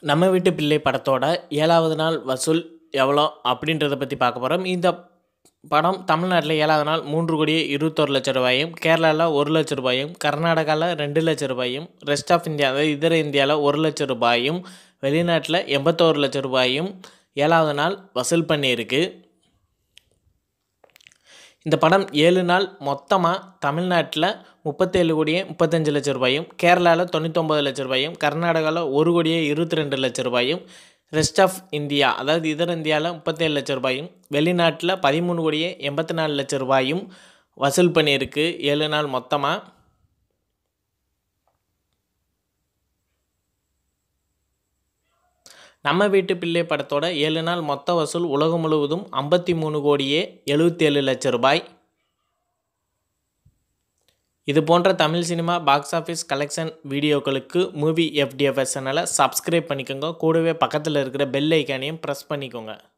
நம்ம வீட்டு பிள்ளை படத்தோட ஏழாவது நாள் வசூல் எவ்வளோ அப்படின்றத பற்றி பார்க்க போகிறோம் இந்த படம் தமிழ்நாட்டில் ஏழாவது நாள் மூன்று கோடியே இருபத்தொரு லட்ச ரூபாயும் கேரளாவில் ஒரு லட்ச ரூபாயும் கர்நாடகாவில் ரெண்டு லட்ச ரூபாயும் ரெஸ்ட் ஆஃப் இந்தியா அதாவது இதர இந்தியாவில் ஒரு லட்ச ரூபாயும் வெளிநாட்டில் எண்பத்தோரு லட்ச ரூபாயும் ஏழாவது நாள் வசூல் பண்ணியிருக்கு இந்த படம் ஏழு நாள் மொத்தமாக தமிழ்நாட்டில் முப்பத்தேழு கோடியே முப்பத்தஞ்சு லட்ச ரூபாயும் கேரளாவில் தொண்ணூத்தொம்பது லட்ச ரூபாயும் கர்நாடகாவில் ஒரு கோடியே இருபத்தி ரெண்டு லட்ச ரூபாயும் ரெஸ்ட் ஆஃப் இந்தியா அதாவது இதர இந்தியாவில் முப்பத்தேழு லட்ச ரூபாயும் வெளிநாட்டில் பதிமூணு கோடியே எண்பத்தி நாலு லட்ச ரூபாயும் வசூல் பண்ணியிருக்கு ஏழு நாள் மொத்தமாக நம்ம வீட்டு பிள்ளை படத்தோட ஏழு நாள் மொத்த வசூல் உலகம் முழுவதும் ஐம்பத்தி மூணு கோடியே எழுபத்தேழு லட்ச ரூபாய் இது போன்ற Tamil cinema box office collection வீடியோக்களுக்கு மூவி எஃப்டிஎஃப்எஸ் சேனலை சப்ஸ்கிரைப் பண்ணிக்கோங்க கூடவே பக்கத்தில் இருக்கிற பெல் ஐக்கானையும் ப்ரெஸ் பண்ணிக்கோங்க